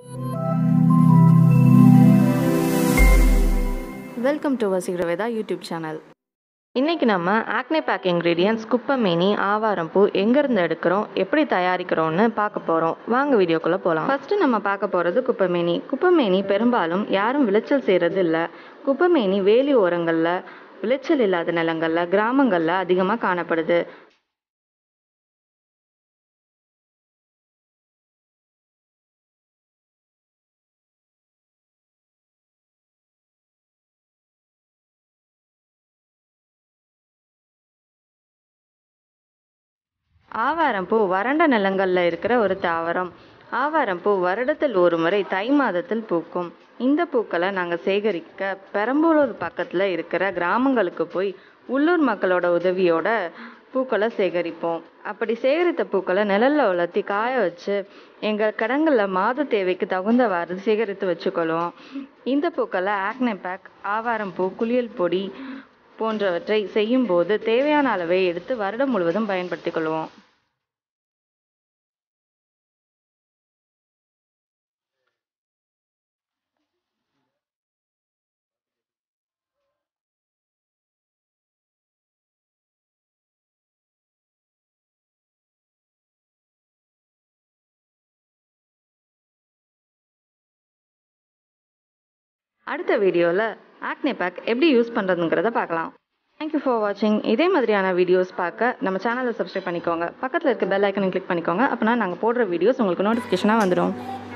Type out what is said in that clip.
welcome to Vaseegaraveda YouTube channel இன்றைக்கி நம்ம acne pack ingredients குப்பைமேனி ஆவாரம்பூ எங்கேருந்து எடுக்கிறோம் எப்படி தயாரிக்கிறோம்னு பார்க்க போகிறோம் வாங்க வீடியோக்குள்ளே போகலாம் ஃபஸ்ட்டு நம்ம பார்க்க போகிறது குப்பைமேனி குப்பைமேனி பெரும்பாலும் யாரும் விளைச்சல் செய்கிறது இல்லை குப்பைமேனி வேலி ஓரங்களில் விளைச்சல் இல்லாத நிலங்களில் கிராமங்களில் அதிகமாக காணப்படுது ஆவாரம்பூ வறண்ட நிலங்களில் இருக்கிற ஒரு தாவரம் ஆவாரம்பூ வருடத்தில் ஒரு முறை தை மாதத்தில் பூக்கும் இந்த பூக்களை நாங்கள் சேகரிக்க பெரம்பலூர் பக்கத்தில் இருக்கிற கிராமங்களுக்கு போய் உள்ளூர் மக்களோட உதவியோட பூக்களை சேகரிப்போம் அப்படி சேகரித்த பூக்களை நிழல்ல உலர்த்தி காய வச்சு எங்கள் கடங்களில் மாத தேவைக்கு தகுந்தவாறு சேகரித்து வச்சுக்கொள்வோம் இந்த பூக்களை ஆக்னே பேக் ஆவாரம்பூ குளியல் பொடி போன்றவற்றை செய்யும்போது தேவையான அளவை எடுத்து வருடம் முழுவதும் பயன்படுத்திக் கொள்வோம் அடுத்த வீடியோவில் ஆக்னே பேக் எப்படி யூஸ் பண்ணுறதுங்கிறத பார்க்கலாம் தேங்க்யூ ஃபார் வாட்சிங் இதே மாதிரியான வீடியோஸ் பார்க்க நம்ம சேனலை சப்ஸ்கிரைப் பண்ணிக்கோங்க பக்கத்தில் இருக்க பெல் ஐக்கனை கிளிக் பண்ணிக்கோங்க அப்போனா நாங்கள் போடுற வீடியோஸ் உங்களுக்கு நோட்டிஃபிகேஷனாக வந்துடும்